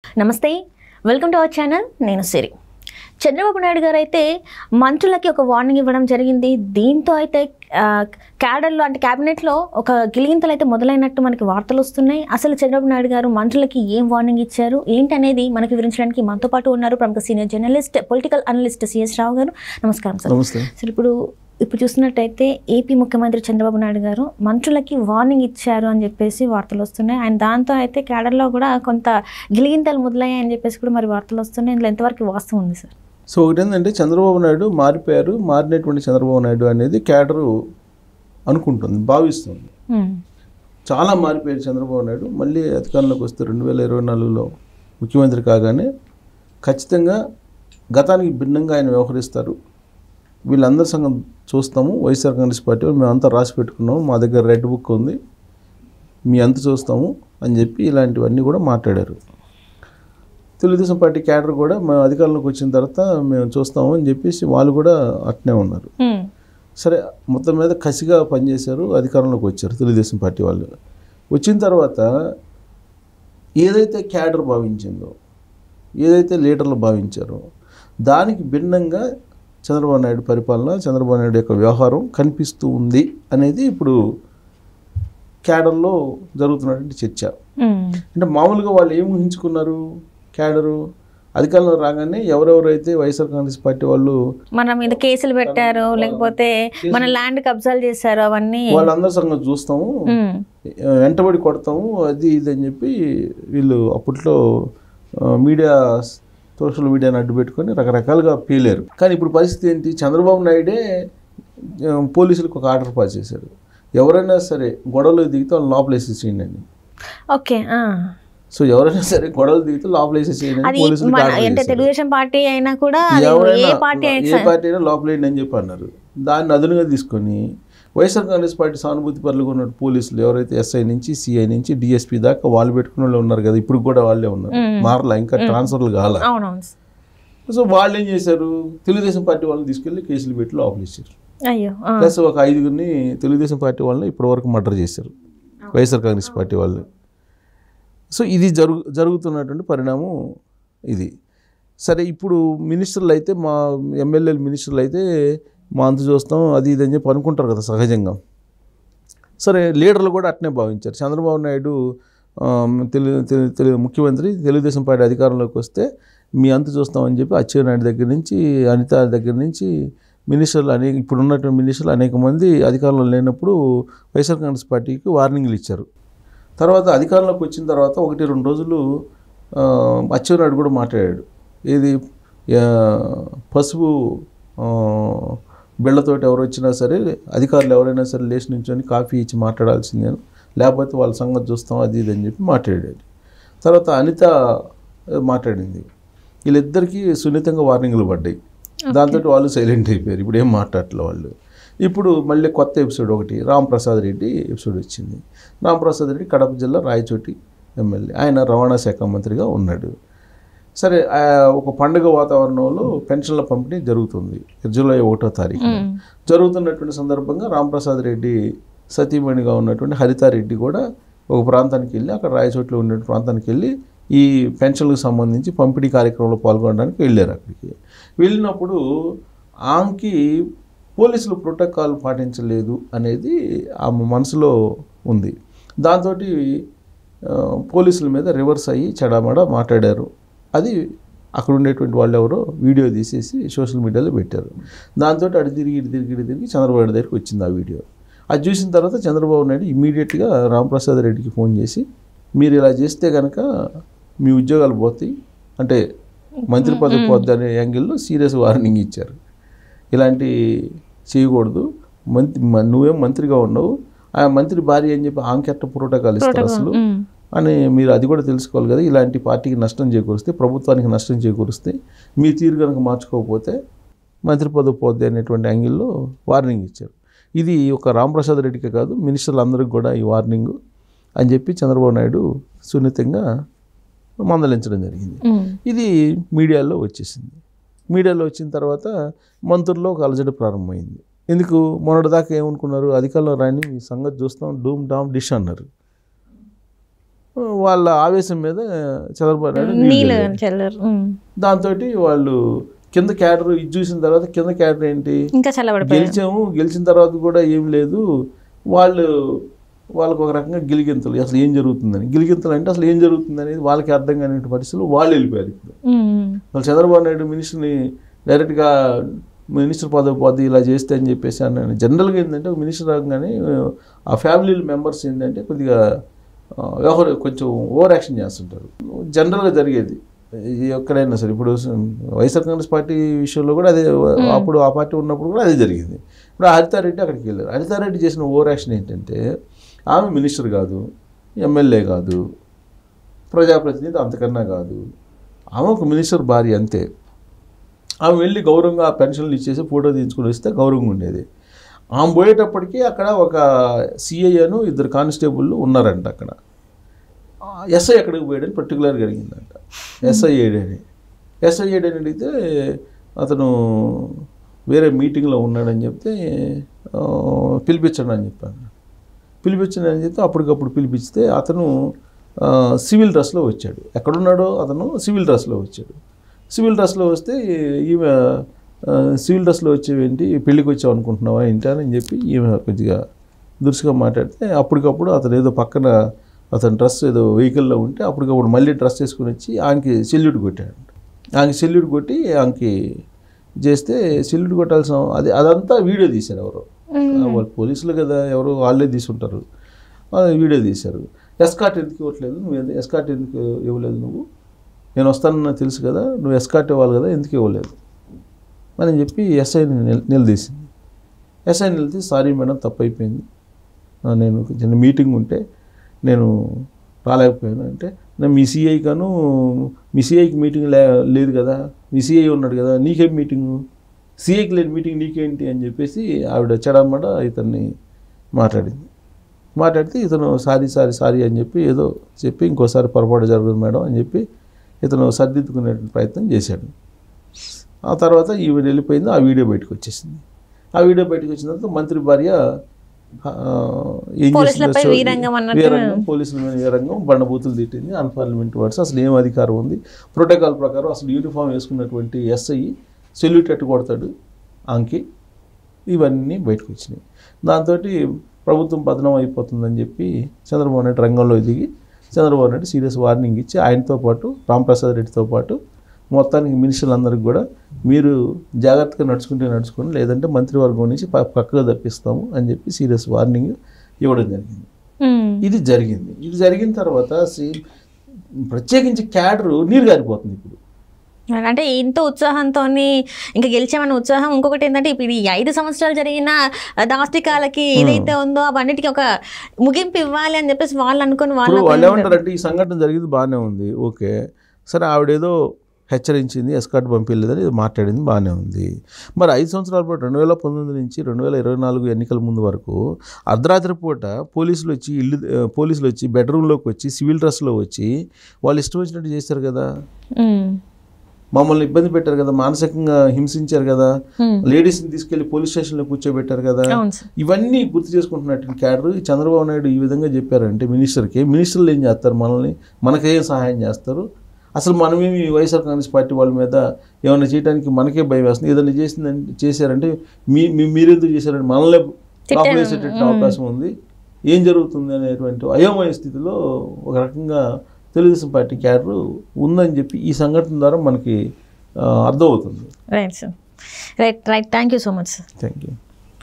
నమస్తే welcome to our channel నేను సిరి చంద్రబాబు నాయుడు గారు అయితే మంత్రులకి ఒక వార్నింగ్ ఇవ్వడం జరిగింది దీంతో అయితే ఆ, క్యాడర్లో అంటే క్యాబినెట్లో ఒక గిలిగింతలు అయితే మొదలైనట్టు మనకి వార్తలు వస్తున్నాయి అసలు చంద్రబాబు నాయుడు గారు మంత్రులకి ఏం వార్నింగ్ ఇచ్చారు ఏంటనేది మనకి వివరించడానికి మనతో పాటు ఉన్నారు ప్రముఖ senior journalist political analyst CS Rao garu నమస్కారం సార్ నమస్తే సార్ ఇప్పుడు ఇప్పుడు చూసినట్టయితే ఏపీ ముఖ్యమంత్రి చంద్రబాబు నాయుడు గారు మంత్రులకి వార్నింగ్ ఇచ్చారు అని చెప్పేసి వార్తలు వస్తున్నాయి అండ్ దాంతో అయితే క్యాడర్లో కూడా కొంత గిలిగింతలు మొదలయ్యాయి అని చెప్పేసి కూడా మరి వార్తలు వస్తున్నాయి ఇందులో ఎంతవరకు వాస్తవం ఉంది సార్ సో ఒకటి ఏంటంటే చంద్రబాబు నాయుడు మారిపోయారు మారినటువంటి చంద్రబాబు నాయుడు అనేది క్యాడరు అనుకుంటుంది భావిస్తుంది ఉమ్. చాలా మారిపోయారు చంద్రబాబు నాయుడు మళ్ళీ అధికారంలోకి వస్తే రెండు వేల ఇరవై నాలుగులో ముఖ్యమంత్రి కాగానే ఖచ్చితంగా గతానికి భిన్నంగా ఆయన వ్యవహరిస్తారు వీళ్ళందరి సంగం చూస్తాము వైఎస్ఆర్ కాంగ్రెస్ పార్టీ వాళ్ళు మేమంతా రాసి పెట్టుకున్నాము మా దగ్గర రెడ్ బుక్ ఉంది మీ అంత చూస్తాము అని చెప్పి ఇలాంటివన్నీ కూడా మాట్లాడారు తెలుగుదేశం పార్టీ క్యాడర్ కూడా మేము అధికారంలోకి వచ్చిన తర్వాత మేము చూస్తాము అని చెప్పేసి వాళ్ళు కూడా అట్నే ఉన్నారు ఉమ్. సరే మొత్తం మీద కసిగా పనిచేశారు అధికారంలోకి వచ్చారు తెలుగుదేశం పార్టీ వాళ్ళు వచ్చిన తర్వాత ఏదైతే క్యాడర్ భావించిందో ఏదైతే లీడర్లు భావించారో దానికి భిన్నంగా చంద్రబాబు నాయుడు పరిపాలన చంద్రబాబు నాయుడు యొక్క వ్యవహారం కనిపిస్తూ ఉంది అనేది ఇప్పుడు క్యాడర్లో జరుగుతున్నటువంటి చర్చ ఉమ్. అంటే మామూలుగా వాళ్ళు ఏం ఊహించుకున్నారు క్యాడరు అధికారంలో రాగానే ఎవరెవరైతే వైఎస్ఆర్ కాంగ్రెస్ పార్టీ వాళ్ళు మన మీద కేసులు పెట్టారు లేకపోతే మన ల్యాండ్ కబ్జాలు చేశారు అవన్నీ వాళ్ళందరి సంగతి చూస్తాము ఉమ్. వెంటబడి కొడతాము అది ఇది అని చెప్పి వీళ్ళు అప్పట్లో ఆ, మీడియా సోషల్ మీడియాని అడ్డు పెట్టుకొని రకరకాలుగా పేలారు కానీ ఇప్పుడు పరిస్థితి ఏంటి చంద్రబాబు నాయుడే ఆ, పోలీసులకు ఒక ఆర్డర్ పాస్ చేశాడు ఎవరైనా సరే గొడవలు దిగితే వాళ్ళు లోపల వేసేసేయండి అని ఓకే ఆ. సో ఎవరైనా సరే గొడవలు దిగితే లోపల వేసేసేయండి అని అది పోలీసులకు మన ఆర్డర్ అంటే చేశారు. తెలుగుదేశం పార్టీ అయినా కూడా అది ఎవరైనా ఏ పార్టీ అయినా ఏ పార్టీ అయినా లోపలేయండి అని చెప్పి అన్నారు దాన్ని అదునుగా తీసుకొని వైఎస్ఆర్ కాంగ్రెస్ పార్టీ సానుభూతి పరులుగా ఉన్న పోలీసులు ఎవరైతే ఎస్ఐ నుంచి సిఐ నుంచి డిఎస్పీ దాకా వాళ్ళు పెట్టుకున్న వాళ్ళు ఉన్నారు కదా ఇప్పుడు కూడా వాళ్ళే ఉన్నారు మారలా ఇంకా ట్రాన్స్ఫర్లు కాల అవునవును సో వాళ్ళు ఏం చేశారు తెలుగుదేశం పార్టీ వాళ్ళని తీసుకెళ్లి కేసులు పెట్టి లోపలేసారు అయ్యో ఆ. ప్లస్ ఒక ఐదుగురిని తెలుగుదేశం పార్టీ వాళ్ళని ఇప్పటివరకు మర్డర్ చేశారు వైఎస్ఆర్ కాంగ్రెస్ పార్టీ వాళ్ళు సో ఇది జరుగు జరుగుతున్నటువంటి పరిణామం ఇది సరే ఇప్పుడు మినిస్టర్లు అయితే మా ఎమ్మెల్యేలు మినిస్టర్లు అయితే మా అంత చూస్తాం అది ఇది అని చెప్పి అనుకుంటారు కదా సహజంగా సరే లీడర్లు కూడా అట్నే భావించారు చంద్రబాబు నాయుడు ఆ, తెలు తెలు- తెలు ముఖ్యమంత్రి తెలుగుదేశం పార్టీ అధికారంలోకి వస్తే మీ అంత చూస్తామని చెప్పి అచ్చెన్నాయుడు దగ్గర నుంచి అనిత దగ్గర నుంచి మినిస్టర్లు అనేక ఇప్పుడు ఉన్నటువంటి మినిస్టర్లు అనేక మంది అధికారంలో లేనప్పుడు వైఎస్ఆర్ కాంగ్రెస్ పార్టీకి వార్నింగ్లు ఇచ్చారు తర్వాత అధికారంలోకి వచ్చిన తర్వాత ఒకటి రెండు రోజులు ఆ, అచ్చెన్నాయుడు కూడా మాట్లాడాడు ఏది ఆ, పసుపు ఆ, బిళ్ళతోటి ఎవరు వచ్చినా సరే అధికారులు ఎవరైనా సరే లేచి నుంచొని కాఫీ ఇచ్చి మాట్లాడాల్సిందే లేకపోతే వాళ్ళ సంగతి చూస్తాం అది ఇది అని చెప్పి మాట్లాడాడు తర్వాత అనిత ఆ, మాట్లాడింది వీళ్ళిద్దరికీ సున్నితంగా వార్నింగ్లు పడ్డాయి దాంతో వాళ్ళు సైలెంట్ అయిపోయారు ఇప్పుడు ఏం మాట్లాడలే వాళ్ళు ఇప్పుడు మళ్ళీ కొత్త ఎపిసోడ్ ఒకటి రాంప్రసాద్ రెడ్డి ఎపిసోడ్ వచ్చింది రాంప్రసాద్ రెడ్డి కడప జిల్లా రాయచోటి ఎమ్మెల్యే ఆయన రవాణా శాఖ మంత్రిగా ఉన్నాడు సరే ఆ, ఒక పండుగ వాతావరణంలో పెన్షన్ల పంపిణీ జరుగుతుంది జూలై ఒకటో తారీఖు జరుగుతున్నటువంటి సందర్భంగా రాంప్రసాద్ రెడ్డి సతీమణిగా ఉన్నటువంటి హరితారెడ్డి కూడా ఒక ప్రాంతానికి వెళ్ళి అక్కడ రాయచోట్లో ఉండే ప్రాంతానికి వెళ్ళి ఈ పెన్షన్లకు సంబంధించి పంపిణీ కార్యక్రమంలో పాల్గొనడానికి వెళ్ళారు అక్కడికి వెళ్ళినప్పుడు ఆమెకి పోలీసులు ప్రోటోకాల్ పాటించలేదు అనేది ఆమె మనసులో ఉంది దాంతో పోలీసుల మీద రివర్స్ అయ్యి చెడామడ మాట్లాడారు అది అక్కడ ఉండేటువంటి వాళ్ళు ఎవరో వీడియో తీసేసి సోషల్ మీడియాలో పెట్టారు దాంతో అటు తిరిగి ఇటు తిరిగి ఇటు తిరిగి చంద్రబాబు నాయుడు దగ్గరికి వచ్చింది ఆ వీడియో అది చూసిన తర్వాత చంద్రబాబు నాయుడు ఇమీడియట్గా రాంప్రసాద్ రెడ్డికి ఫోన్ చేసి మీరు ఇలా చేస్తే కనుక మీ ఉద్యోగాలు పోతాయి అంటే మంత్రి పదవి పోద్ది అనే యాంగిల్లో సీరియస్ వార్నింగ్ ఇచ్చారు ఇలాంటి చేయకూడదు మంత్రి మ- నువ్వేం మంత్రిగా ఉండవు ఆ మంత్రి భార్య అని చెప్పి ఆంకెట్ట ప్రోటోకాల్ ఇస్తారు అసలు ఉమ్. అని మీరు అది కూడా తెలుసుకోవాలి కదా ఇలాంటి పార్టీకి నష్టం చేకూరిస్తే ప్రభుత్వానికి నష్టం చేకూరిస్తే మీ తీరు కనుక మార్చుకోకపోతే మంత్రి పదవి పోద్ది అనేటువంటి యాంగిల్లో వార్నింగ్ ఇచ్చారు ఇది ఒక రాంప్రసాద్ రెడ్డికే కాదు మినిస్టర్లు అందరికి కూడా ఈ వార్నింగ్ అని చెప్పి చంద్రబాబు నాయుడు సున్నితంగా మందలించడం జరిగింది ఉమ్. ఇది మీడియాలో వచ్చేసింది మీడియాలో వచ్చిన తర్వాత మంత్రుల్లో ఒక అలజడి ప్రారంభమైంది ఎందుకు మొన్నటిదాకా ఏమనుకున్నారు అధికారంలో రాని మీ సంగతి చూస్తాం డూమ్ డామ్ డిష్ అన్నారు వాళ్ళ ఆవేశం మీద చంద్రబాబు నాయుడు నీళ్ళు నీళ్ళు చల్లారు. చల్లరు ఉమ్. దాంతో వాళ్ళు కింద క్యాడర్ ఇది చూసిన తర్వాత కింద క్యాడర్ ఏంటి ఇంకా చల్లబడిపోయారు గెలిచాము గెలిచిన తర్వాత కూడా ఏం లేదు వాళ్ళు వాళ్ళకు ఒక రకంగా గిలిగింతలు అసలు ఏం జరుగుతుందని గిలిగింతలు అంటే అసలు ఏం జరుగుతుంది అనేది వాళ్ళకి అర్థం కాని పరిస్థితులు వాళ్ళు వెళ్ళిపోయారు ఇప్పుడు ఉమ్. వాళ్ళు చంద్రబాబు నాయుడు మినిస్టర్ని డైరెక్ట్గా మినిస్టర్ పదవి పోద్ది ఇలా చేస్తే అని చెప్పేసి అన్నాను జనరల్గా ఏంటంటే ఒక మినిస్టర్ రాగానే ఆ ఫ్యామిలీ మెంబర్స్ ఏంటంటే కొద్దిగా ఆ, వ్యవహారం కొంచెం ఓవర్ యాక్షన్ చేస్తుంటారు జనరల్గా జరిగేది ఈ ఎక్కడైనా సరే ఇప్పుడు వైఎస్ఆర్ కాంగ్రెస్ పార్టీ విషయంలో కూడా అదే అప్పుడు ఆ పార్టీ ఉన్నప్పుడు కూడా అదే జరిగింది ఇప్పుడు ఆ హరితారెడ్డి అక్కడికి వెళ్ళారు హరితారెడ్డి చేసిన ఓవర్ యాక్షన్ ఏంటంటే ఆమె మినిస్టర్ కాదు ఎమ్మెల్యే కాదు ప్రజాప్రతినిధి అంతకన్నా కాదు ఆమె ఒక మినిస్టర్ భార్య అంతే ఆమె వెళ్ళి గౌరవంగా ఆ పెన్షన్లు ఇచ్చేసి ఫోటో తీసుకుని వస్తే గౌరవంగా ఉండేది ఆమె పోయేటప్పటికి అక్కడ ఒక సిఐ అను ఇద్దరు కానిస్టేబుల్ ఉన్నారంట అక్కడ ఎస్ఐ ఎక్కడికి పోయాడని పర్టికులర్గా అడిగిందంట ఎస్ఐ ఏడని ఎస్ఐ ఏడని అడిగితే అతను వేరే మీటింగ్లో ఉన్నాడని చెప్తే ఆ, పిలిపించండి అని చెప్పాను పిలిపించండి అని చెప్తే అప్పటికప్పుడు పిలిపిస్తే అతను ఆ, సివిల్ డ్రెస్లో వచ్చాడు ఎక్కడున్నాడో అతను సివిల్ డ్రెస్లో వచ్చాడు సివిల్ డ్రెస్లో వస్తే ఈమె ఆ, సివిల్ డ్రెస్లో వచ్చేవేంటి పెళ్ళికి వచ్చావు అనుకుంటున్నావా ఏంటి అని చెప్పి ఈమె కొద్దిగా దురుసుగా మాట్లాడితే అప్పటికప్పుడు అతను ఏదో పక్కన అతని డ్రెస్ ఏదో వెహికల్లో ఉంటే అప్పటికప్పుడు మళ్ళీ డ్రెస్ వేసుకుని వచ్చి ఆమెకి సెల్యూట్ కొట్టాడు ఆమెకి సెల్యూట్ కొట్టి ఆమెకి చేస్తే సెల్యూట్ కొట్టాల్సిన అది అదంతా వీడియో తీశారు ఎవరు వాళ్ళు పోలీసులు కదా ఎవరు వాళ్ళే తీసుంటారు ఆ, వీడియో తీశారు ఎస్కాట్ ఎందుకు ఇవ్వట్లేదు నువ్వు ఎందు- ఎస్కాట్ ఎందుకు ఇవ్వలేదు నువ్వు నేను వస్తానని తెలుసు కదా నువ్వు ఎస్కాట్ ఇవ్వాలి కదా ఎందుకు ఇవ్వలేదు అని చెప్పి ఎస్ఐని నిల నిలదీసింది ఎస్ఐ నిలదీసి సారీ మేడం తప్పు అయిపోయింది ఆ, నేను చిన్న మీటింగ్ ఉంటే నేను రాలేకపోయాను అంటే నేను మీ సిఐ కాను మీ సిఐకి మీటింగ్ లే లేదు కదా మీ సిఐ ఉన్నాడు కదా నీకేం మీటింగు సిఐకి లేని మీటింగ్ నీకేంటి అని చెప్పేసి ఆవిడ చెడమ్మడ ఇతన్ని మాట్లాడింది మాట్లాడితే ఇతను సారీ సారీ సారీ అని చెప్పి ఏదో చెప్పి ఇంకోసారి పొరపాటు జరుగుతుంది మేడం అని చెప్పి ఇతను సర్దిద్దుకునే ప్రయత్నం చేశాడు ఆ తర్వాత ఈవిడ వెళ్ళిపోయింది ఆ వీడియో బయటకు వచ్చేసింది ఆ వీడియో బయటకు వచ్చిన తర్వాత మంత్రి భార్య ఆ, ఏం పోలీసులపై చేసిందో వీరంగం అన్నట్టు వీరంగం పోలీసుల మీద వీరంగం బండబూతులు తిట్టింది అన్పార్లమెంట్ వర్డ్స్ అసలు ఏం అధికారం ఉంది ప్రోటోకాల్ ప్రకారం అసలు యూనిఫామ్ వేసుకున్నటువంటి ఎస్ఐ సెల్యూట్ ఎట్టు కొడతాడు ఆంకి ఇవన్నీ బయటకు వచ్చినాయి దాంతో ప్రభుత్వం పతనం అయిపోతుందని చెప్పి చంద్రబాబు నాయుడు రంగంలో దిగి చంద్రబాబు నాయుడు సీరియస్ వార్నింగ్ ఇచ్చి ఆయనతో పాటు రాంప్రసాద్ రెడ్డితో పాటు మొత్తానికి మినిస్టర్లందరికీ కూడా మీరు జాగ్రత్తగా నడుచుకుంటే నడుచుకోండి లేదంటే మంత్రివర్గం నుంచి ప- పక్కగా తప్పిస్తాము అని చెప్పి సీరియస్ వార్నింగ్ ఇవ్వడం జరిగింది ఉమ్. ఇది జరిగింది ఇది జరిగిన తర్వాత సీ- ప్రత్యేకించి క్యాడరు నీరు గారిపోతుంది ఇప్పుడు అంటే ఇంత ఉత్సాహంతో ఇంకా గెలిచామన్న ఉత్సాహం ఇంకొకటి ఏంటంటే ఇప్పుడు ఈ ఐదు సంవత్సరాలు జరిగిన దాష్టికాలకి ఏదైతే ఉందో అవన్నిటికీ ఒక ముగింపు ఇవ్వాలి అని చెప్పేసి వాళ్ళు అనుకుని ఇప్పుడు వాళ్ళు వాళ్ళు ఏమంటారంటే ఈ సంఘటన జరిగింది బాగానే ఉంది ఓకే సరే ఆవిడేదో హెచ్చరించింది ఎస్కాట్ పంపించలేదని ఇది మాట్లాడింది బాగానే ఉంది మరి ఐదు సంవత్సరాల పాటు రెండు వేల పంతొమ్మిది నుంచి రెండు వేల ఇరవై నాలుగు ఎన్నికల ముందు వరకు అర్ధరాత్రి పూట పోలీసులు వచ్చి ఇల్లు ఆ, పోలీసులు వచ్చి బెడ్రూమ్లోకి వచ్చి సివిల్ డ్రెస్లో వచ్చి వాళ్ళు ఇష్టం వచ్చినట్టు చేశారు కదా ఉమ్. మమ్మల్ని ఇబ్బంది పెట్టారు కదా మానసికంగా హింసించారు కదా ఉమ్. లేడీస్ని తీసుకెళ్లి పోలీస్ స్టేషన్లో కూర్చోబెట్టారు కదా అవును సార్ ఇవన్నీ గుర్తు చేసుకుంటున్నట్టు క్యాడర్ ఈ చంద్రబాబు నాయుడు ఈ విధంగా చెప్పారంటే మినిస్టర్కి మినిస్టర్లు ఏం చేస్తారు మనల్ని మనకేం సహాయం చేస్తారు అసలు మనమేమి వైఎస్ఆర్ కాంగ్రెస్ పార్టీ వాళ్ళ మీద ఏమైనా చేయడానికి మనకే భయం వేస్తుంది ఏదైనా చేసిందంటే చేశారంటే మీ మీ- మీరెందుకు చేశారంటే మనల్ని లోపల వేసేటట్టు అవకాశం ఉంది ఏం జరుగుతుంది అనేటువంటి అయోమయ స్థితిలో ఒక రకంగా తెలుగుదేశం పార్టీ క్యాడర్ ఉందని చెప్పి ఈ సంఘటన ద్వారా మనకి ఆ, అర్థమవుతుంది right sir right right thank you so much sir thank you